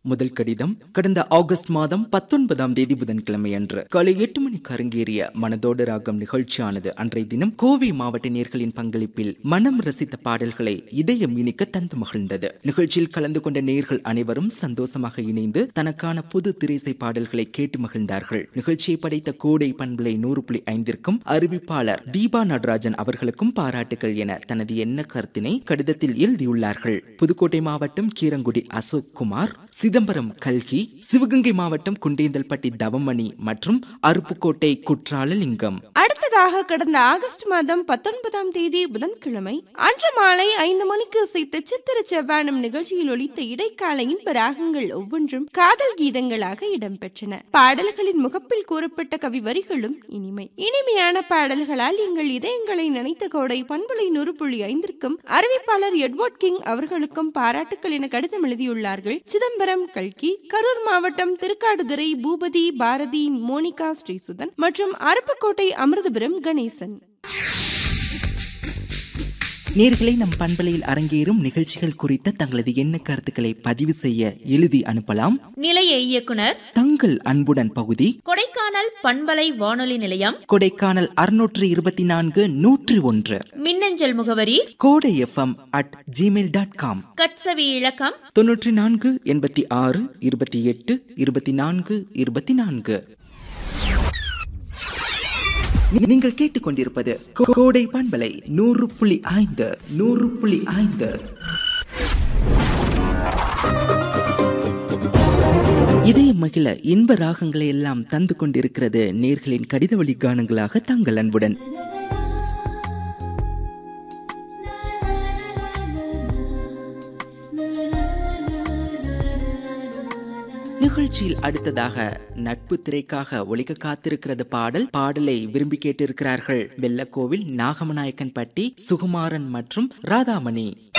முதல் கடிதம் கடந்த ஆகஸ்ட் மாதம் பத்தொன்பதாம் தேதி புதன்கிழமை அன்று காலை எட்டு மணிக்கு அரங்கேறிய மனதோடு ராகம் நிகழ்ச்சியானது அன்றைய தினம் கோவை மாவட்ட நேர்களின் பங்களிப்பில் மனம் ரசித்த பாடல்களை இதயம் இனிக்க தந்து மகிழ்ந்தது நிகழ்ச்சியில் கலந்து கொண்ட நேர்கள் அனைவரும் சந்தோஷமாக இணைந்து தனக்கான புது திரைசை பாடல்களை கேட்டு மகிழ்ந்தார்கள் நிகழ்ச்சியை படைத்த கோடை பண்பலை நூறு புள்ளி ஐந்திற்கும் அறிவிப்பாளர் தீபா நடராஜன் அவர்களுக்கும் பாராட்டுகள் என தனது எண்ண கருத்தினை கடிதத்தில் எழுதியுள்ளார்கள் புதுக்கோட்டை மாவட்டம் கீரங்குடி அசோக் குமார் சிதம்பரம் கல்கி சிவகங்கை மாவட்டம் குண்டேந்தல்பட்டி தவமணி மற்றும் அருப்புக்கோட்டை குற்றாலலிங்கம் அடுத்ததாக கடந்த ஆகஸ்ட் மாதம் பத்தொன்பதாம் தேதி புதன்கிழமை அன்று மாலை ஐந்து மணிக்கு இசைத்த சித்திர செவ்வானம் நிகழ்ச்சியில் ஒலித்த இடைக்கால இன்ப ராகங்கள் ஒவ்வொன்றும் காதல் கீதங்களாக இடம்பெற்றன பாடல்களின் முகப்பில் கூறப்பட்ட கவி வரிகளும் இனிமை இனிமையான பாடல்களால் எங்கள் இதயங்களை நினைத்த கோடை பண்புலை நூறு புள்ளி ஐந்திற்கும் அறிவிப்பாளர் எட்வர்ட் கிங் அவர்களுக்கும் பாராட்டுக்கள் என கடிதம் எழுதியுள்ளார்கள் சிதம்பரம் கல்கி கரூர் மாவட்டம் திருக்காடுதுறை பூபதி பாரதி மோனிகா ஸ்ரீசுதன் மற்றும் அருப்புக்கோட்டை அமிர்தபுரம் கணேசன் நேர்களை நம் பண்பலையில் அரங்கேறும் நிகழ்ச்சிகள் குறித்த தங்களது எண்ண கருத்துக்களை பதிவு செய்ய எழுதி அனுப்பலாம் நிலைய இயக்குனர் தங்கள் அன்புடன் பகுதி கொடைக்கானல் பண்பலை வானொலி நிலையம் கொடைக்கானல் அறுநூற்று இருபத்தி நான்கு நூற்றி ஒன்று மின்னஞ்சல் முகவரி Kodai FM at Gmail dot com கட்சவி இலக்கம் தொன்னூற்றி நான்கு எண்பத்தி ஆறு இருபத்தி எட்டு இருபத்தி நான்கு இருபத்தி நான்கு நீங்கள் கேட்டுக்கொண்டிருப்பது கோ- கோடை பண்பலை நூறு புள்ளி ஐந்து நூறு புள்ளி ஐந்து இதய மகிழ இன்ப ராகங்களை எல்லாம் தந்து கொண்டிருக்கிறது நேர்களின் கடித வழி கானங்களாக தங்கள் அன்புடன் நிகழ்ச்சியில் அடுத்ததாக நட்பு திரைக்காக ஒலிக்க காத்திருக்கிறது பாடல் பாடலை விரும்பி கேட்டிருக்கிறார்கள் வெள்ளக்கோவில் நாகமநாயக்கன் பட்டி சுகுமாரன் மற்றும் ராதாமணி